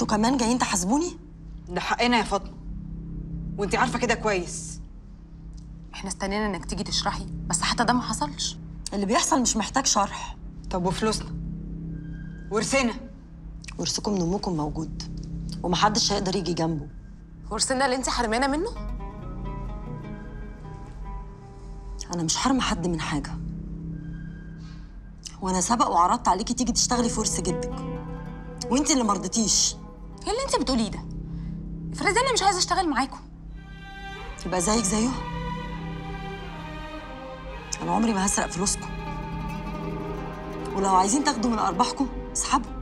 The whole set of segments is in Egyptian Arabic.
انتوا كمان جايين تحاسبوني ده حقنا يا فاطمه وانت عارفه كده كويس احنا استنينا انك تيجي تشرحي بس حتى ده ما حصلش اللي بيحصل مش محتاج شرح طب وفلوسنا ورثنا ورثكم من امكم موجود ومحدش هيقدر يجي جنبه ورثنا اللي انت حرمانه منه انا مش حرم حد من حاجه وانا سبق وعرضت عليكي تيجي تشتغلي في ورث جدك وانت اللي مرضتيش ايه اللي انت بتقوليه ده افرضي انا مش عايزه اشتغل معاكم يبقى زيك زيهم انا عمري ما هسرق فلوسكم ولو عايزين تاخدوا من ارباحكم اسحبوا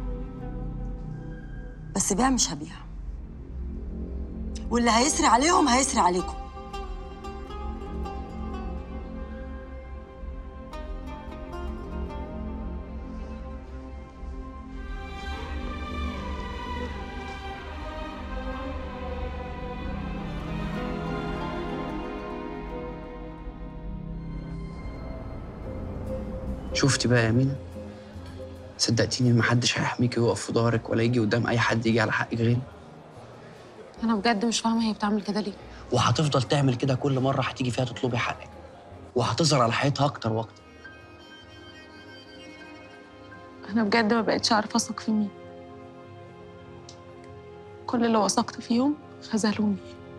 بس بيع مش هبيع واللي هيسري عليهم هيسري عليكم شفتي بقى يا أمينة صدقتيني محدش هيحميكي ويقف في ظهرك ولا يجي قدام أي حد يجي على حقك غيري انا بجد مش فاهمه هي بتعمل كده ليه وهتفضل تعمل كده كل مرة هتيجي فيها تطلبي حقك وهتظهر على حياتها أكتر وأكتر انا بجد ما بقتش عارفه اثق في مين كل اللي وثقت فيهم خذلوني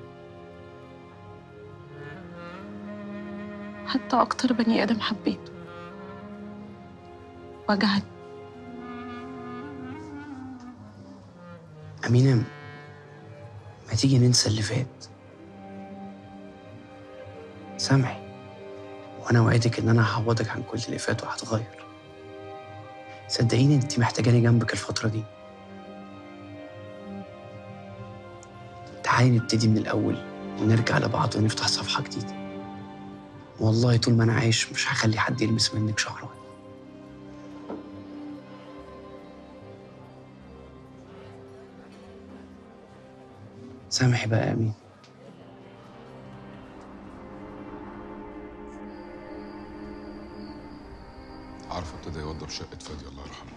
حتى اكتر بني ادم حبيته وجعني أمينة ما تيجي ننسى اللي فات سامحي وأنا وعدك إن أنا هعوضك عن كل اللي فات وهتغير صدقيني أنت محتاجاني جنبك الفترة دي تعالي نبتدي من الأول ونرجع لبعض ونفتح صفحة جديدة والله طول ما أنا عايش مش هخلي حد يلمس منك شهر واحد سامحي بقى يا أمين عارفه ابتدى يوضب شقه فادي الله يرحمه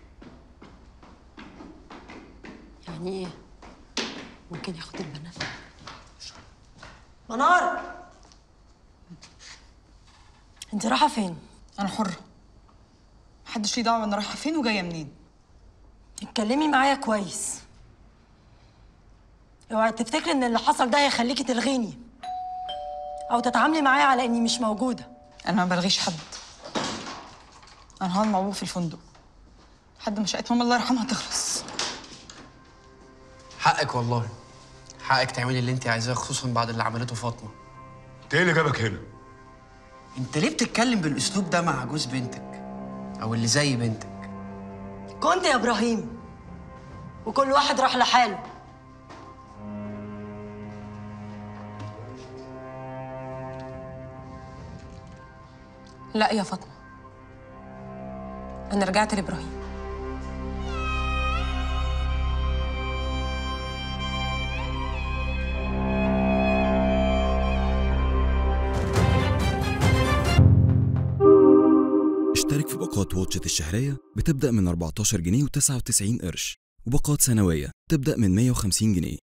يعني ايه ممكن ياخد البنات منار انت رايحه فين انا حره محدش ليه دعوه انا رايحه فين وجايه منين اتكلمي معايا كويس اوعي تفتكري ان اللي حصل ده هيخليكي تلغيني او تتعاملي معايا على اني مش موجوده انا ما بلغيش حد انا هقعد مع بابا في الفندق لحد ما شقه ماما الله يرحمها تخلص حقك والله حقك تعملي اللي انت عايزاه خصوصا بعد اللي عملته فاطمه انت ايه اللي جابك هنا انت ليه بتتكلم بالاسلوب ده مع جوز بنتك او اللي زي بنتك كنت يا ابراهيم وكل واحد راح لحاله لا يا فاطمه انا رجعت لابراهيم اشترك في باقات واتشت الشهرية بتبدأ من 14 جنيه و99 قرش وباقات سنوية تبدأ من 150 جنيه